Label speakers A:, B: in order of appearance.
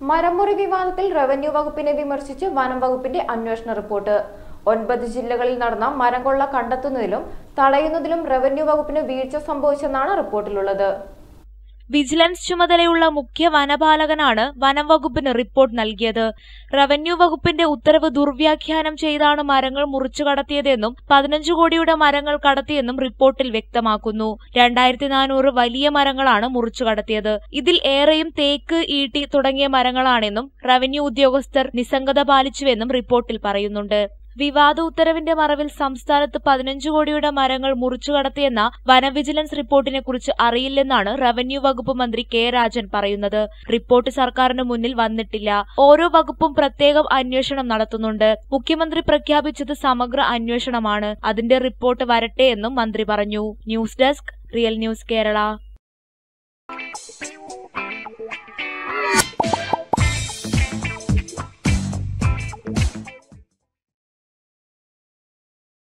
A: മരമുറി വിവാദത്തിൽ റവന്യൂ വകുപ്പിനെ വിമർശിച്ച് വനം വകുപ്പിന്റെ അന്വേഷണ റിപ്പോർട്ട് ഒൻപത് ജില്ലകളിൽ നടന്ന മരം കൊള്ള കണ്ടെത്തുന്നതിലും തടയുന്നതിലും റവന്യൂ വകുപ്പിന് വീഴ്ച സംഭവിച്ചെന്നാണ് റിപ്പോർട്ടിലുള്ളത്
B: വിജിലൻസ് ചുമതലയുള്ള മുഖ്യ വനപാലകനാണ് വനം വകുപ്പിന് റിപ്പോർട്ട് നൽകിയത് റവന്യൂ വകുപ്പിന്റെ ഉത്തരവ് ദുർവ്യാഖ്യാനം ചെയ്താണ് മരങ്ങൾ മുറിച്ചു കടത്തിയതെന്നും പതിനഞ്ചു കോടിയുടെ മരങ്ങൾ കടത്തിയെന്നും റിപ്പോർട്ടിൽ വ്യക്തമാക്കുന്നു രണ്ടായിരത്തി നാനൂറ് വലിയ മരങ്ങളാണ് മുറിച്ചു കടത്തിയത് ഇതിൽ ഏറെയും തേക്ക് ഈട്ടി തുടങ്ങിയ മരങ്ങളാണെന്നും റവന്യൂ ഉദ്യോഗസ്ഥർ നിസ്സംഗത പാലിച്ചുവെന്നും റിപ്പോർട്ടിൽ പറയുന്നുണ്ട് വിവാദ ഉത്തരവിന്റെ മറവിൽ സംസ്ഥാനത്ത് പതിനഞ്ചു കോടിയുടെ മരങ്ങൾ മുറിച്ചു കടത്തിയെന്ന വനവിജിലൻസ് റിപ്പോർട്ടിനെ കുറിച്ച് അറിയില്ലെന്നാണ് റവന്യൂ വകുപ്പ് മന്ത്രി കെ രാജൻ പറയുന്നത് റിപ്പോർട്ട് സർക്കാരിന് മുന്നിൽ വന്നിട്ടില്ല ഓരോ വകുപ്പും പ്രത്യേകം അന്വേഷണം നടത്തുന്നുണ്ട് മുഖ്യമന്ത്രി പ്രഖ്യാപിച്ചത് സമഗ്ര അന്വേഷണമാണ് അതിന്റെ റിപ്പോർട്ട് വരട്ടെ എന്നും മന്ത്രി പറഞ്ഞു news desk real news Kerala